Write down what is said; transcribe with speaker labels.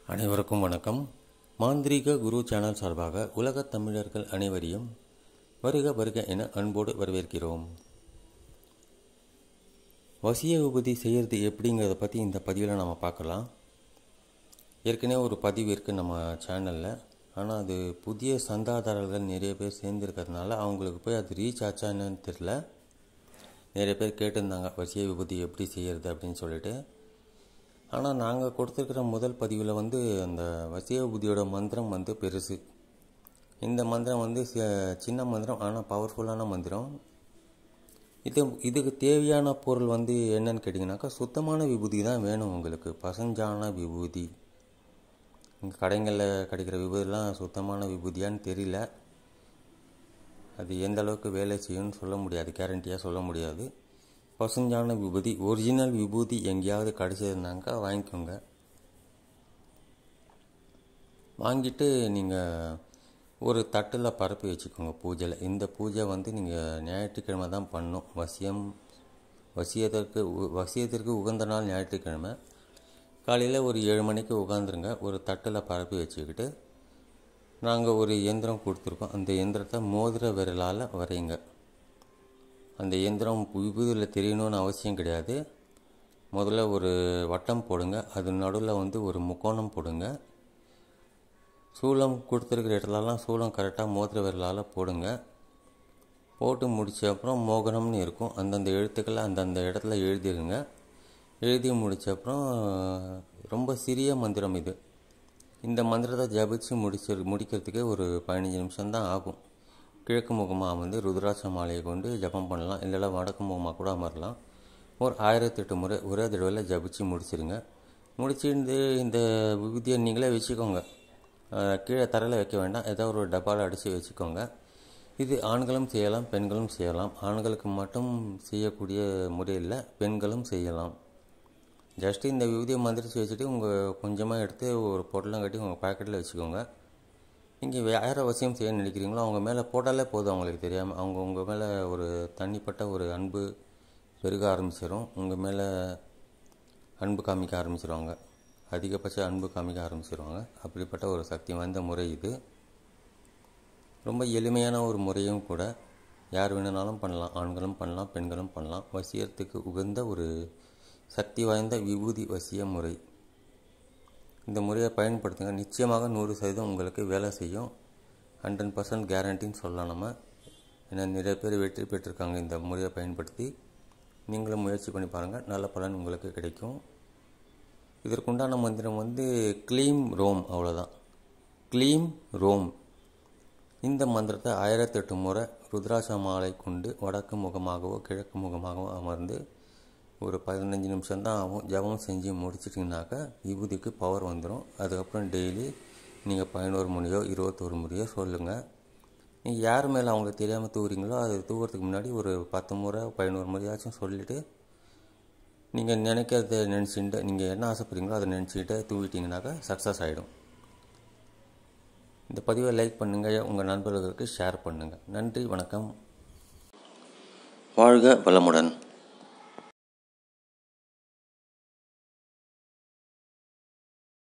Speaker 1: அனைவருக்கும் வணக்கம் மாந்திரீக குரு சேனல் சார்பாக உலகத் தமிழர்கள் அனைவரையும் வருக வருக என அன்போடு வரவேற்கிறோம் வசிய உபதி செய்கிறது எப்படிங்கிறத பற்றி இந்த பதிவில் நம்ம பார்க்கலாம் ஏற்கனவே ஒரு பதிவு இருக்குது நம்ம சேனலில் ஆனால் அது புதிய சந்தாதாரர்கள் நிறைய பேர் சேர்ந்துருக்கிறதுனால அவங்களுக்கு போய் அது ரீச் ஆச்சா என்னன்னு தெரில நிறைய பேர் கேட்டிருந்தாங்க வசிய விபூதி எப்படி செய்கிறது அப்படின்னு சொல்லிட்டு ஆனால் நாங்கள் கொடுத்துருக்கிற முதல் பதிவில் வந்து அந்த வசிய விபூதியோட மந்திரம் வந்து பெருசு இந்த மந்திரம் வந்து சி- சின்ன மந்திரம் ஆனால் பவர்ஃபுல்லான மந்திரம் இது இதுக்கு தேவையான பொருள் வந்து என்னன்னு கேட்டிங்கனாக்கா சுத்தமான விபூதி தான் வேணும் உங்களுக்கு பசஞ்சான விபூதி இங்கே கடைகளில் கிடைக்கிற விபூதிலாம் சுத்தமான விபூதியான்னு தெரியல அது எந்த அளவுக்கு வேலை செய்யும்னு சொல்ல முடியாது கேரண்டியாக சொல்ல முடியாது பசுஞ்சான விபூதி ஒரிஜினல் விபூதி எங்கேயாவது கிடச்சதுனாக்கா வாங்கிக்கோங்க வாங்கிட்டு நீங்கள் ஒரு தட்டில் பரப்பி வச்சுக்கோங்க பூஜையில் இந்த பூஜை வந்து நீங்கள் ஞாயிற்றுக்கிழமை தான் பண்ணணும் வசியம் வசியத்திற்கு உ- வசியத்திற்கு உகந்த நாள் ஞாயிற்றுக்கிழமை காலையில் ஒரு ஏழு மணிக்கு உட்காந்துருங்க ஒரு தட்டில் பரப்பி வச்சுக்கிட்டு நாங்கள் ஒரு இயந்திரம் கொடுத்துருக்கோம் அந்த இயந்திரத்தை மோதிர விரலால் வரையுங்க அந்த இயந்திரம் விபூதியில் தெரியணும்னு அவசியம் கிடையாது முதல்ல ஒரு வட்டம் போடுங்க அது நடுவில் வந்து ஒரு முக்கோணம் போடுங்க சூளம் கொடுத்துருக்கிற இடத்துலலாம் சூளம் கரெக்டாக மோதிர விரலால் போடுங்க போட்டு முடிச்ச அப்புறம் மோகனம்னு இருக்கும் அந்தந்த எழுத்துக்களை அந்தந்த இடத்துல எழுதிடுங்க எழுதி முடிச்ச அப்புறம் ரொம்ப சிறிய மந்திரம் இது இந்த மந்திரத்தை ஜபிச்சு முடிச்சு முடிக்கிறதுக்கே ஒரு பதினஞ்சு நிமிஷம் தான் ஆகும் கிழக்கு முகமாக வந்து ருத்ராட்ச மாலையை கொண்டு ஜபம் பண்ணலாம் இல்லைன்னா வடக்கு முகமாக கூட அமரலாம் ஒரு ஆயிரத்தெட்டு முறை ஒரே தடவையில் ஜபிச்சு முடிச்சிருங்க முடிச்சிருந்து இந்த விபூதியை நீங்களே வச்சுக்கோங்க அஹ் கீழே தரையில் வைக்க வேண்டாம் ஏதோ ஒரு டப்பாவில் அடித்து வச்சுக்கோங்க இது ஆண்களும் செய்யலாம் பெண்களும் செய்யலாம் ஆண்களுக்கு மட்டும் செய்யக்கூடிய முறையில் பெண்களும் செய்யலாம் ஜஸ்ட் இந்த விபூதியை மந்திரிச்சு வச்சுட்டு உங்கள் கொஞ்சமாக எடுத்து ஒரு பொட்டலம் கட்டி உங்கள் பாக்கெட்டில் வச்சுக்கோங்க நீங்கள் யார் அவசியம் செய்ய நினைக்கிறீங்களோ அவங்க மேலே போட்டாலே போதும் அவங்களுக்கு தெரியாமல் அவங்க உங்கள் மேலே ஒரு தனிப்பட்ட ஒரு அன்பு பெருக ஆரம்பிச்சிடும் உங்கள் மேலே அன்பு காமிக்க ஆரம்பிச்சிருவாங்க அதிகபட்ச அன்பு காமிக்க ஆரம்பிச்சிருவாங்க அப்படிப்பட்ட ஒரு சக்தி வாய்ந்த முறை இது ரொம்ப எளிமையான ஒரு முறையும் கூட யார் வேணுனாலும் பண்ணலாம் ஆண்களும் பண்ணலாம் பெண்களும் பண்ணலாம் வசியத்துக்கு உகந்த ஒரு சக்தி வாய்ந்த விபூதி வசிய முறை இந்த முறையை பயன்படுத்துங்க நிச்சயமாக நூறு சதவீதம் உங்களுக்கு வேலை செய்யும் ஹண்ட்ரட் பர்சன்ட் கேரண்டின்னு சொல்லலாம் நம்ம ஏன்னா நிறைய பேர் வெற்றி பெற்றிருக்காங்க இந்த முறையை பயன்படுத்தி நீங்களும் முயற்சி பண்ணி பாருங்கள் நல்ல பலன் உங்களுக்கு கிடைக்கும் இதற்குண்டான மந்திரம் வந்து க்ளீம் ரோம் அவ்வளோதான் க்ளீம் ரோம் இந்த மந்திரத்தை ஆயிரத்தெட்டு முறை ருத்ராட்ச மாலை கொண்டு வடக்கு முகமாகவோ கிழக்கு முகமாகவோ அமர்ந்து ஒரு பதினஞ்சு நிமிஷம் தான் ஆகும் ஜபம் செஞ்சு முடிச்சிட்டிங்கனாக்கா விபூதிக்கு பவர் வந்துடும் அதுக்கப்புறம் டெய்லி நீங்கள் பதினோரு முறையோ இருபத்தோரு முறையோ சொல்லுங்கள் நீங்கள் யார் மேலே அவங்களுக்கு தெரியாமல் தூவுறீங்களோ அது தூவுறதுக்கு முன்னாடி ஒரு பத்து முறை பதினோரு முறையாச்சும் சொல்லிவிட்டு நீங்கள் நினைக்கிறத நினச்சிட்டு நீங்கள் என்ன ஆசைப்படுறீங்களோ அதை நினச்சிக்கிட்டு தூவிட்டீங்கனாக்கா சக்ஸஸ் ஆகிடும் இந்த பதிவை லைக் பண்ணுங்கள் உங்கள் நண்பர்களுக்கு ஷேர் பண்ணுங்கள் நன்றி வணக்கம் வாழ்க வளமுடன்